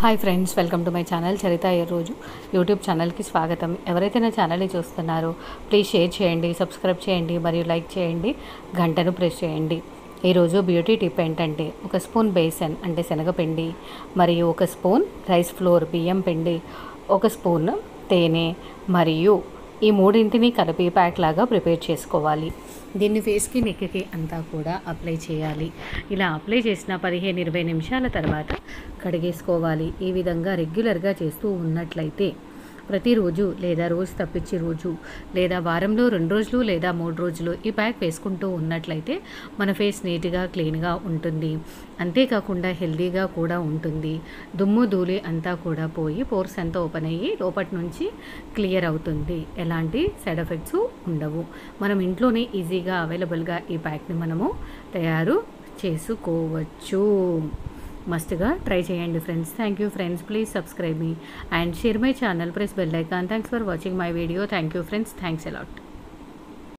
hi friends welcome to my channel Charitha ఈ రోజు YouTube ఛానల్కి స్వాగతం ఎవరైతే నా ఛానల్ని చూస్తున్నారో ప్లీజ్ షేర్ చేయండి సబ్స్క్రైబ్ చేయండి మరియు లైక్ చేయండి గంటను ప్రెస్ చేయండి ఈరోజు బ్యూటీ టిప్ ఏంటంటే ఒక స్పూన్ బేసన్ అంటే శనగపిండి మరియు ఒక స్పూన్ రైస్ ఫ్లోర్ బియ్యం పిండి ఒక స్పూన్ తేనె మరియు ఈ మూడింటిని కలిపి ప్యాక్ లాగా ప్రిపేర్ చేసుకోవాలి దీన్ని ఫేస్కి నెక్కి అంతా కూడా అప్లై చేయాలి ఇలా అప్లై చేసిన పదిహేను ఇరవై నిమిషాల తర్వాత కడిగేసుకోవాలి ఈ విధంగా రెగ్యులర్గా చేస్తూ ఉన్నట్లయితే ప్రతిరోజు లేదా రోజు తప్పించి రోజు లేదా వారంలో రెండు రోజులు లేదా మూడు రోజులు ఈ ప్యాక్ వేసుకుంటూ ఉన్నట్లయితే మన ఫేస్ నీట్గా క్లీన్గా ఉంటుంది అంతేకాకుండా హెల్తీగా కూడా ఉంటుంది దుమ్ము ధూళి అంతా కూడా పోయి పోర్స్ అంతా ఓపెన్ అయ్యి లోపటి నుంచి క్లియర్ అవుతుంది ఎలాంటి సైడ్ ఎఫెక్ట్స్ ఉండవు మనం ఇంట్లోనే ఈజీగా అవైలబుల్గా ఈ ప్యాక్ని మనము తయారు చేసుకోవచ్చు మస్ట్గా ట్రై చేయండి friends thank you friends please subscribe మీ and share my channel press bell icon thanks for watching my video thank you friends thanks allot